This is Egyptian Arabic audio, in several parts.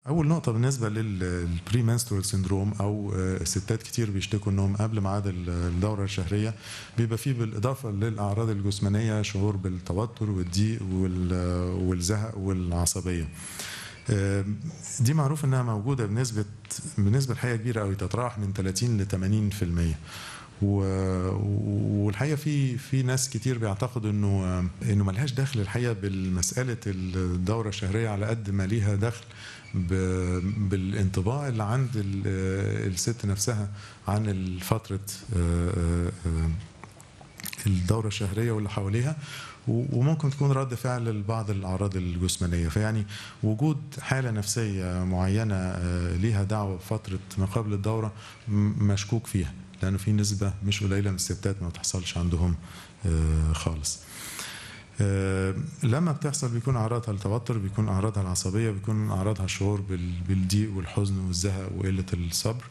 اول نقطه بالنسبه للبري منسترال سيندروم او الستات كتير بيشتكوا انهم قبل ميعاد الدوره الشهريه بيبقى فيه بالاضافه للاعراض الجسمانيه شعور بالتوتر والضيق والزهق والعصبيه دي معروف انها موجوده بنسبه بنسبه الحقيقه كبيره قوي تتراوح من 30 ل 80% والحقيقه في في ناس كتير بيعتقدوا انه انه ملهاش دخل الحقيقه بالمساله الدوره الشهريه على قد ما ليها دخل بالانطباع اللي عند الست نفسها عن فتره الدوره الشهريه واللي حواليها وممكن تكون رد فعل لبعض الاعراض الجسمانيه فيعني وجود حاله نفسيه معينه ليها دعوه بفتره ما قبل الدوره مشكوك فيها لانه في نسبه مش قليله من الستات ما بتحصلش عندهم خالص لما بتحصل بيكون اعراضها التوتر بيكون اعراضها العصبيه بيكون اعراضها الشعور بالضيق والحزن والزهق وقله الصبر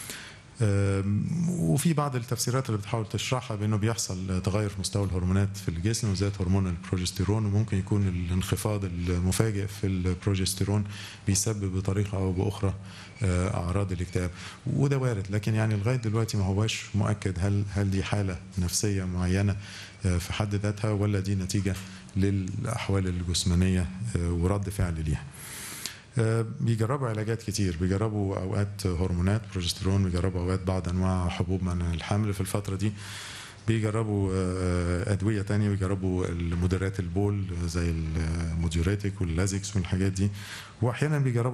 وفي بعض التفسيرات اللي بتحاول تشرحها بانه بيحصل تغير في مستوى الهرمونات في الجسم وزياده هرمون البروجستيرون وممكن يكون الانخفاض المفاجئ في البروجستيرون بيسبب بطريقه او باخرى اعراض الاكتئاب وده وارد لكن يعني لغايه دلوقتي ما هواش مؤكد هل هل دي حاله نفسيه معينه في حد ذاتها ولا دي نتيجه للاحوال الجسمانيه ورد فعل ليها. بيجربوا علاجات كتير بيجربوا اوقات هرمونات بروجسترون بيجربوا اوقات بعض انواع حبوب منع الحمل في الفتره دي بيجربوا ادويه تانية بيجربوا مدرات البول زي الموديوريتك واللازكس والحاجات دي واحيانا بيجربوا